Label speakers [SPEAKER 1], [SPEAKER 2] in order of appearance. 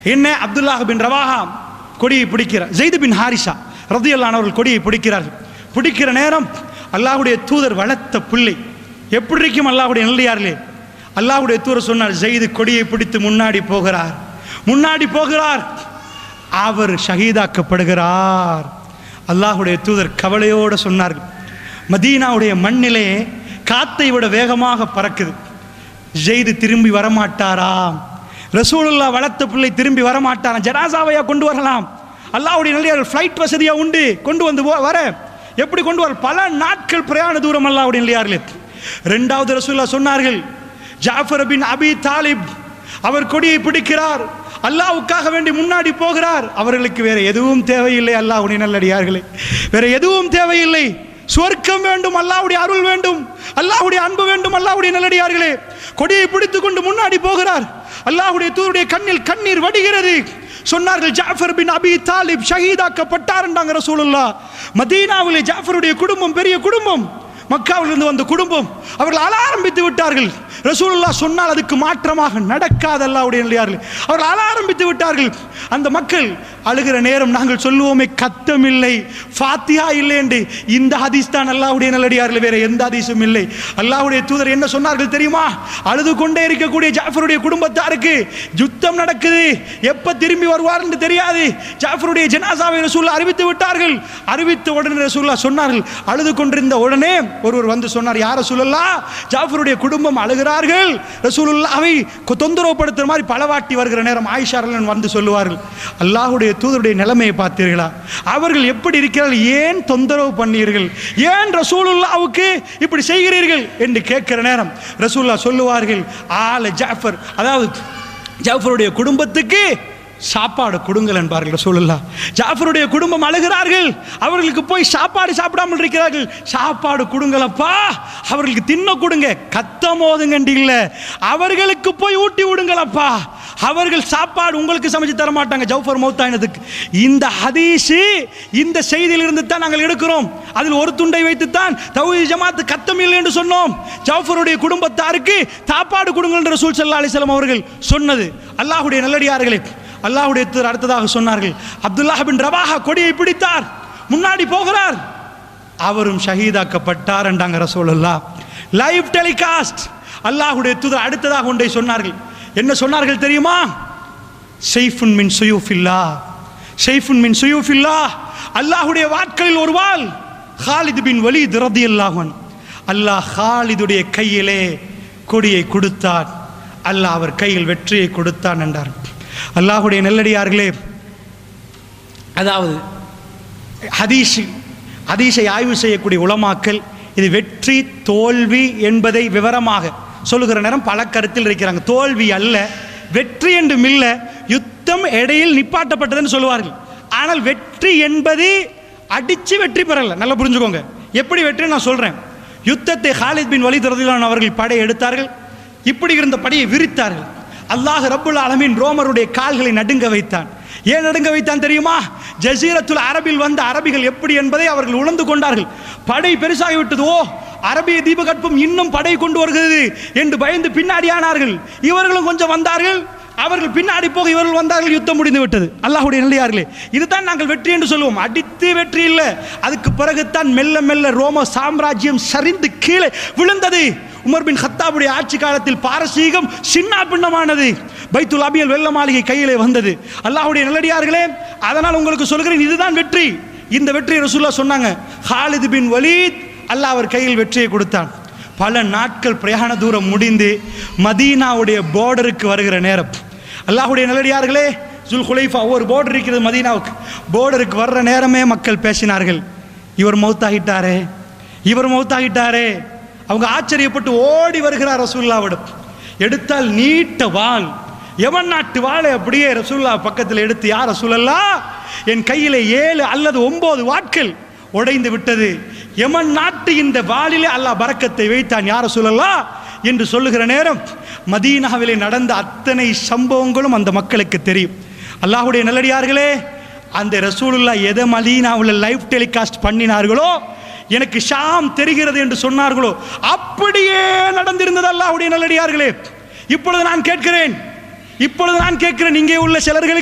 [SPEAKER 1] என்ன அப்துல்லாஹ் பின் ரவாஹா கொடியை பிடிக்கிறார் ஜெயிது பின் ஹாரிஷா ரதியல்லானவர்கள் கொடியை பிடிக்கிறார்கள் பிடிக்கிற நேரம் அல்லாஹ்வுடைய தூதர் வளர்த்த பிள்ளை எப்படி இருக்கும் அல்லாஹ்வுடைய நல்லியார்களே அல்லாஹ்வுடைய தூதர் சொன்னார் ஜெயிது கொடியை பிடித்து முன்னாடி போகிறார் முன்னாடி போகிறார் அவர் ஷஹீதாக்கப்படுகிறார் அல்லாஹ்வுடைய தூதர் கவலையோடு சொன்னார்கள் மதீனாவுடைய மண்ணிலே காத்தை விட வேகமாக பறக்குது ஜெயிது திரும்பி வரமாட்டாராம் ரசூலுல்லா வளர்த்த பிள்ளை திரும்பி வரமாட்டாராம் ஜனாசாவையா கொண்டு வரலாம் அல்லாஹ்வுடைய நல்ல ஃப்ளைட் வசதியா உண்டு கொண்டு வந்து வ- வர எப்படி கொண்டு வர பல நாட்கள் பிரயாண தூரம் அல்லாஹ்வுடைய நல்லியார்களே ரெண்டாவது ரசூல்லா சொன்னார்கள் ஜாஃபர் பின் அபி தாலிப் அவர் கொடியை பிடிக்கிறார் அல்லாஹ்வுக்காக வேண்டி முன்னாடி போகிறார் அவர்களுக்கு வேற எதுவும் தேவையில்லை அல்லாஹ்வுடைய நல்லடியார்களே வேற எதுவும் தேவையில்லை சுவர்க்கம் வேண்டும் அல்லாஹ்வுடைய அருள் வேண்டும் அல்லாஹ்வுடைய அன்பு வேண்டும் அல்லாஹ்வுடைய நல்லடியார்களே கொடியை பிடித்துக் கொண்டு முன்னாடி போகிறார் அல்லாஹ்வுடைய தூருடைய கண்ணில் கண்ணீர் வடிகிறது சொன்னார்கள் ஜாஃபர் பின் அபி தாலிப் ஷஹீதாக்கப்பட்டார் என்றாங்க ரசூலுல்லாஹ் மதீனாவிலே ஜாஃபருடைய குடும்பம் பெரிய குடும்பம் மக்காவிலிருந்து வந்த குடும்பம் அவர்கள் அழ ஆரம்பித்து விட்டார்கள் ரசூலுல்லாஹ் சொன்னால் அதுக்கு மாற்றமாக நடக்காத அல்லாஹ்வுடைய நல்லியார்கள் அவர்கள் அழ ஆரம்பித்து விட்டார்கள் அந்த மக்கள் அழுகிற நேரம் நாங்கள் சொல்லுவோமே கத்தமில்லை ஃபாத்தியா இல்லை என்று இந்த ஹதீஸ் தான் அல்லாஹ்வுடைய நல்லடியார்கள் வேற எந்த ஹதீஸும் இல்லை அல்லாஹ்வுடைய தூதர் என்ன சொன்னார்கள் தெரியுமா அழுது கொண்டே இருக்கக்கூடிய ஜாஃபருடைய குடும்பத்தாருக்கு யுத்தம் நடக்குது எப்ப திரும்பி வருவார் என்று தெரியாது ஜாஃபருடைய ஜனாசாவை ரசூல்லா அறிவித்து விட்டார்கள் அறிவித்த உடனே ரசூல்லா சொன்னார்கள் அழுது கொண்டிருந்த உடனே ஒருவர் வந்து சொன்னார் யார சொல்லலா ஜாஃபருடைய குடும்பம் அழுகிறார்கள் ரசூலுல்லாவை கொ- தொந்தரவுப்படுத்துற மாதிரி பலவாட்டி வருகிற நேரம் ஆயிஷா ரலியல்லாஹு வந்து சொல்லுவார்கள் அல்லாஹ்வுடைய தூதருடைய நிலைமையை பார்த்தீர்களா அவர்கள் எப்படி இருக்கிறார்கள் ஏன் தொந்தரவு பண்ணீர்கள் ஏன் ரசூலுல்லாவுக்கு இப்படி செய்கிறீர்கள் என்று கேட்கிற நேரம் ரசூல்லா சொல்லுவார்கள் ஆல ஜாஃபர் அதாவது ஜாஃபருடைய குடும்பத்துக்கு சாப்பாடு கொடுங்கள் என்பார்கள் ரசூலுல்லா ஜாஃபருடைய குடும்பம் அழுகிறார்கள் அவர்களுக்கு போய் சாப்பாடு சாப்பிடாமல் இருக்கிறார்கள் சாப்பாடு கொடுங்களப்பா அவர்களுக்கு தின்ன கொடுங்க கத்தம் ஓதுங்கண்டி இல்ல அவர்களுக்கு போய் ஊட்டி விடுங்களப்பா அவர்கள் சாப்பாடு உங்களுக்கு சமைச்சு தர மாட்டாங்க ஜவுஃபர் மௌத்தாயினதுக்கு இந்த ஹதீஸு இந்த செய்தியிலிருந்து தான் நாங்கள் எடுக்கிறோம் அதில் ஒரு துண்டை வைத்துத்தான் தௌஹீத் ஜமாத் கத்தம் இல்லை என்று சொன்னோம் ஜவுஃபருடைய குடும்பத்தாருக்கு சாப்பாடு கொடுங்கள் என்று ரசூல் ஸல்லல்லாஹு அலைஹி வஸல்லம் அவர்கள் சொன்னது அல்லாஹ்வுடைய நல்லடியார்களே அல்லாஹ்வுடைய தூதர் அடுத்ததாக சொன்னார்கள் அப்துல்லாஹ் பின் ரவாஹா கொடியை பிடித்தார் முன்னாடி போகிறார் அவரும் ஷஹீதாக்கப்பட்டார் என்றாங்க ரசூலுல்லாஹ் லைவ் டெலிகாஸ்ட் அல்லாஹ்வுடைய தூதர் அடுத்ததாக ஒன்றை சொன்னார்கள் என்ன சொன்னார்கள் தெரியுமா ஷெய்ஃபுன் மின் சுயூஃபில்லா ஷெய்ஃபுன் மின் சுயூஃபில்லா அல்லாஹ்வுடைய வாட்களில் ஒரு வாள் ஹாலித் பின் வலீத் ரதியல்லாஹு அன்ஹு அல்லாஹ் ஹாலிதுடைய கையிலே கொடியை கொடுத்தார் அல்லாஹ் அவர் கையில் வெற்றியை கொடுத்தான் என்றார் அல்லாஹ்வுடைய நெல்லடியார்களே அதாவது ஹதீஸ் ஹதீஸை ஆய்வு செய்யக்கூடிய உலமாக்கள் இது வெற்றி தோல்வி என்பதை விவரமாக சொல்லுகிற நேரம் பல கருத்தில் இருக்கிறாங்க தோல்வி அல்ல வெற்றி என்றும் இல்ல யுத்தம் இடையில் நிப்பாட்டப்பட்டதுன்னு சொல்லுவார்கள் ஆனால் வெற்றி என்பது அடிச்சு வெற்றி பெறல நல்லா புரிஞ்சுக்கோங்க எப்படி வெற்றி நான் சொல்றேன் யுத்தத்தை ஹாலித் பின் வலித் ரதிலான் அவர்கள் படை எடுத்தார்கள் இப்படி இருந்த படையை விரித்தார்கள் அல்லாஹ் ரப்புல் ஆலமீன் ரோமருடைய கால்களை நடுங்க வைத்தான் ஏன் நடுங்க வைத்தான் தெரியுமா ஜசீரத்துல் அரபில் வந்த அரபிகள் எப்படி என்பதை அவர்கள் உணர்ந்து கொண்டார்கள் படை பெருசாகி விட்டது ஓ அரபிய தீபகற்பம் இன்னும் படை கொண்டு வருகிறது என்று பயந்து பின்னாடி ஆனார்கள் இவர்களும் கொஞ்சம் வந்தார்கள் அவர்கள் பின்னாடி போக இவர்கள் வந்தார்கள் யுத்தம் முடிந்து விட்டது அல்லாஹ்வுடைய நல்லியார்களே இதுதான் நாங்கள் வெற்றி என்று சொல்லுவோம் அடித்து வெற்றி இல்லை அதுக்கு பிறகுதான் மெல்ல மெல்ல ரோம சாம்ராஜ்யம் சரிந்து கீழே விழுந்தது உமர் பின் ஹத்தாபுடைய ஆட்சி காலத்தில் பாரசீகம் சின்ன பின்னமானது பைத்துல் அபியல் வெள்ள மாளிகை கையிலே வந்தது அல்லாஹ்வுடைய நல்லடியார்களே அதனால் உங்களுக்கு சொல்கிறேன் இதுதான் வெற்றி இந்த வெற்றி ரசூல்லா சொன்னாங்க ஹாலித் பின் வலீத் அல்லாஹ் அவர் கையில் வெற்றியை கொடுத்தான் பல நாட்கள் பிரயாண தூரம் முடிந்து மதீனாவுடைய பார்டருக்கு வருகிற நேரம் அல்லாஹ்வுடைய நல்லடியார்களே ஜுல் ஹுலைஃபா ஒரு பார்டர் இருக்கிறது மதீனாவுக்கு பார்டருக்கு வர்ற நேரமே மக்கள் பேசினார்கள் இவர் மௌத்தாகிட்டாரே இவர் மௌத்தாகிட்டாரே அவங்க ஆச்சரியப்பட்டு ஓடி வருகிறார் ரசூல்லாவிடம் எடுத்தால் நீட்ட வாள் எவன் நாட்டு வாளை அப்படியே ரசூல்லா பக்கத்தில் எடுத்து யார் ரசூலல்லா என் கையிலே ஏழு அல்லது ஒன்பது வாட்கள் உடைந்து விட்டது எமன் நாட்டு இந்த வாளிலே அல்லாஹ் பரக்கத்தை வைத்தான் யார சொல்லலா என்று சொல்லுகிற நேரம் மதீனாவிலே நடந்த அத்தனை சம்பவங்களும் அந்த மக்களுக்கு தெரியும் அல்லாஹ்வுடைய நல்லடியார்களே அந்த ரசூலுல்லா எதை மதீனாவில் லைவ் டெலிகாஸ்ட் பண்ணினார்களோ எனக்கு ஷாம் தெரிகிறது என்று சொன்னார்களோ அப்படியே நடந்திருந்தது அல்லாஹ்வுடைய நல்லடியார்களே இப்பொழுது நான் கேட்கிறேன் இப்பொழுது நான் கேட்கிறேன் இங்கே உள்ள சிலர்களுக்கு